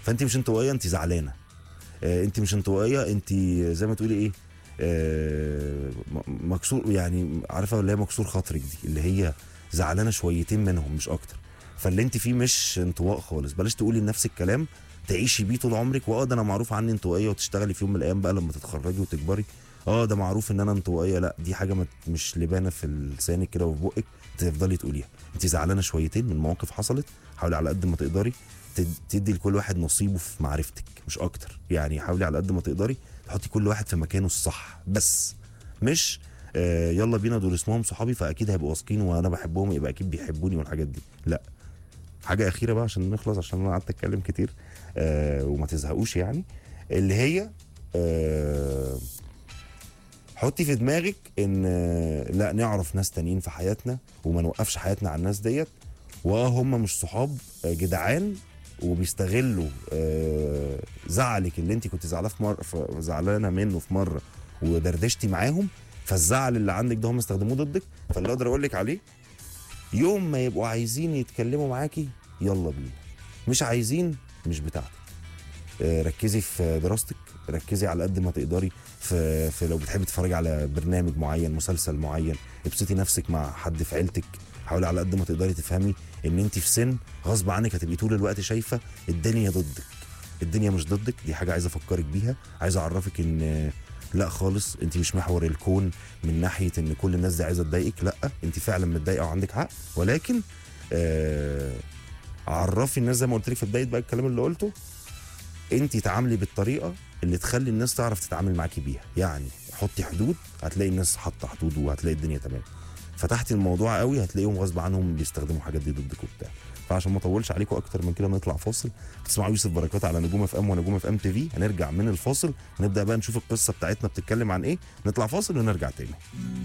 فانت مش انطوائيه انت زعلانه آه، انت مش انطوائيه انت زي ما تقولي ايه آه، م- مكسور يعني عارفه اللي هي مكسور خاطرك دي اللي هي زعلانه شويتين منهم مش اكتر فاللي انت فيه مش انطواء خالص بلاش تقولي لنفسك كلام تعيشي بيه طول عمرك واه ده انا معروف عني انطوائيه وتشتغلي في يوم من الايام بقى لما تتخرجي وتكبري اه ده معروف ان انا انطوائيه لا دي حاجه مت- مش لبانه في لسانك كده وفي بقك تفضلي تقوليها انت زعلانه شويتين من مواقف حصلت حاولي على قد ما تقدري تد- تدي لكل واحد نصيبه في معرفتك مش اكتر يعني حاولي على قد ما تقدري تحطي كل واحد في مكانه الصح بس مش آه يلا بينا دول اسمهم صحابي فاكيد هيبقوا واثقين وانا بحبهم يبقى اكيد بيحبوني والحاجات دي لا حاجه اخيره بقى عشان نخلص عشان انا قعدت اتكلم كتير آه وما تزهقوش يعني اللي هي آه حطي في دماغك ان آه، لا نعرف ناس تانيين في حياتنا وما نوقفش حياتنا على الناس ديت واه هم مش صحاب آه، جدعان وبيستغلوا آه، زعلك اللي انت كنت زعلانه في مره في- زعلانه منه في مره ودردشتي معاهم فالزعل اللي عندك ده هم استخدموه ضدك فاللي اقدر اقول لك عليه يوم ما يبقوا عايزين يتكلموا معاكي يلا بينا مش عايزين مش بتاعتك آه، ركزي في دراستك ركزي على قد ما تقدري في, في لو بتحبي تتفرجي على برنامج معين مسلسل معين ابسطي نفسك مع حد في عيلتك حاولي على قد ما تقدري تفهمي ان انت في سن غصب عنك هتبقي طول الوقت شايفه الدنيا ضدك الدنيا مش ضدك دي حاجه عايز افكرك بيها عايز اعرفك ان آه، لا خالص انت مش محور الكون من ناحيه ان كل الناس دي عايزه تضايقك لا انت فعلا متضايقه وعندك حق ولكن آه عرفي الناس زي ما قلت لك في بدايه بقى الكلام اللي قلته انت تعاملي بالطريقه اللي تخلي الناس تعرف تتعامل معاكي بيها يعني حطي حدود هتلاقي الناس حاطه حدود وهتلاقي الدنيا تمام فتحتي الموضوع قوي هتلاقيهم غصب عنهم بيستخدموا حاجات دي ضدك وبتاع فعشان ما اطولش عليكم اكتر من كده نطلع فاصل تسمعوا يوسف بركات على نجوم اف ام ونجوم اف ام تي في هنرجع من الفاصل هنبدا بقى نشوف القصه بتاعتنا بتتكلم عن ايه نطلع فاصل ونرجع تاني